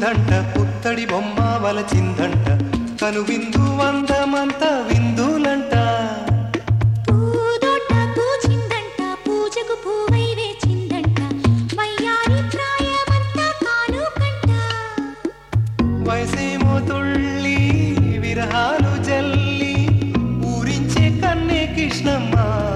చిందంట పుత్తడి బొమ్మ వలచిందంట కను విందు వందమంత విందులంట పూదోట పూచిందంట పూజకు పూవై వేచిందంట వయ్యారి ప్రాయమంతా కానుకంట వయసేమో తుళ్ళి విరహాలు జల్లి ఊరించే కన్నే కృష్ణమ్మ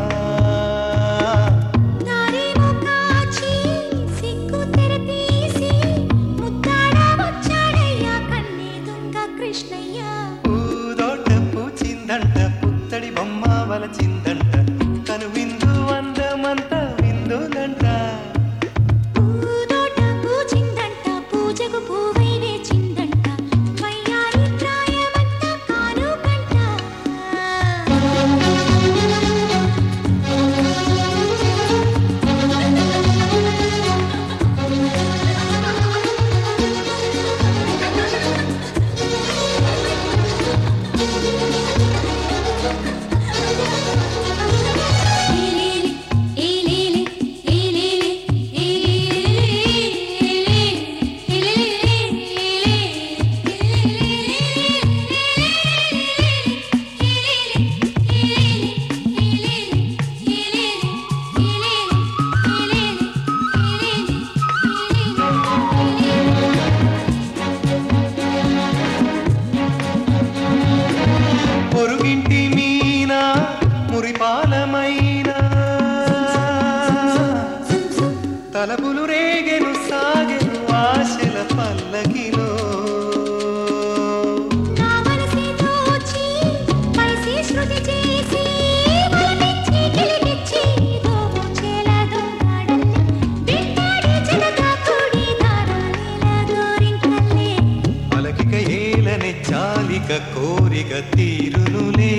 నారేమో కాచి సిగ్గు తెరతీసి ముద్దాడ వచ్చాడయ్యా కన్నే దొంగ కృష్ణయ్య పూదోట పూచిందంట పుత్తడి బొమ్మ వలచిందంట కను విందు వందమంత విందులంట పూదోట పూచిందంట పూజకు పూవై వేచిందంట వయ్యారి ప్రాయమంతా కానుకంట పొరుగింటి మీన మురిపాలమైన తలపులు రేగెను సాగెను ఆశల పల్లకిలో నా మనసే దోచి మనసే శృతి చేసి వలపించి గిలిగిచ్చి దోచేల దొంగాడల్లే వెంటాడి జనగా కూడి దారాలేల గోరింకల్లే అలకిక ఏలని చాలిక కోరిక తీరునులే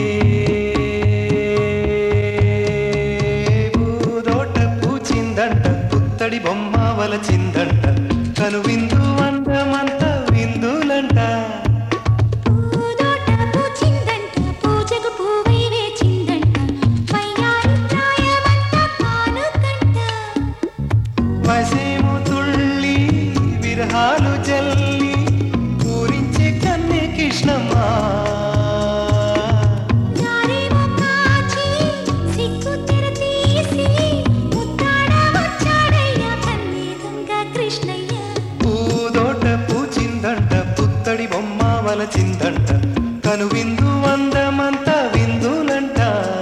పూదోట పూచిందంట పుత్తడి బొమ్మ వలచిందంట కను విందు వందమంత విందులంట పూదోట పూచిందంట పూజకు పూవై వేచిందంట వయ్యారి ప్రాయమంతా కానుకంట వసేము తుళ్ళి విరహాలు జల్లి పూరించే కన్నె కృష్ణమ్మ నారేమో కాచి సిగ్గు తెరతీసి ముద్దాడ వచ్చాడయ్యా కన్నే దొంగ కృష్ణయ్య పూదోట పూచిందంట పుత్తడి బొమ్మ వలచిందంట కను విందు వందమంత విందులంట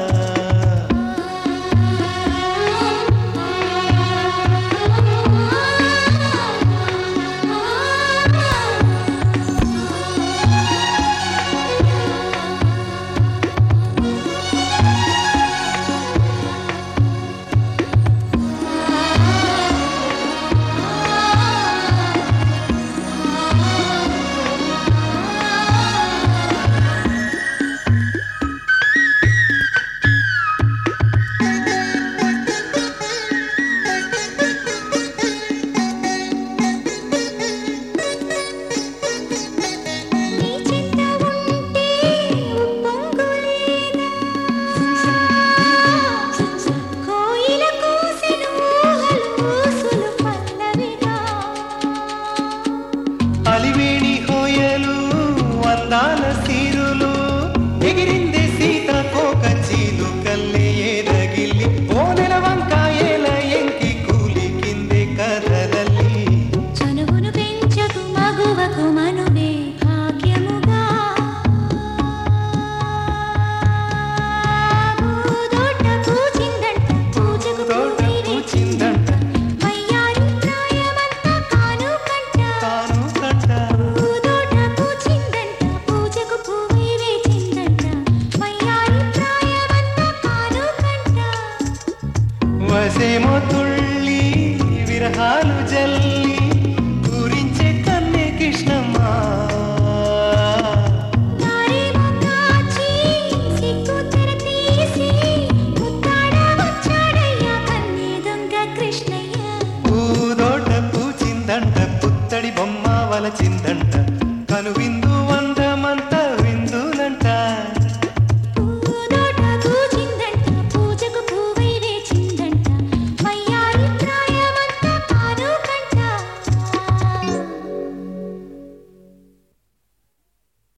నీ చెంత ఉంటే ఉప్పొంగులేనా కోయిల కూసెను ఊహలు పల్లవిగా అలివేణి హోయలు అందాల సీరులు ఎగిరింది సీత కోక చీలు కల్లే ఏదగిల్లి ఓనెల వంకాయల ఎంకి కూలి కిందే కదలల్లి చనువును పెంచకు మగువకు మనువే భాగ్యముగా పూదోట పూచిందంట పూజకు తోట పూవై పూచిందంట వయ్యారి ప్రాయమంతా కానుకంట తాను కంట పూదోట పూచిందంట పూజకు పూవై వేచిందంట వయ్యారి ప్రాయమంతా కానుకంట వసేమో తుళ్ళి విరహాలు జల్లి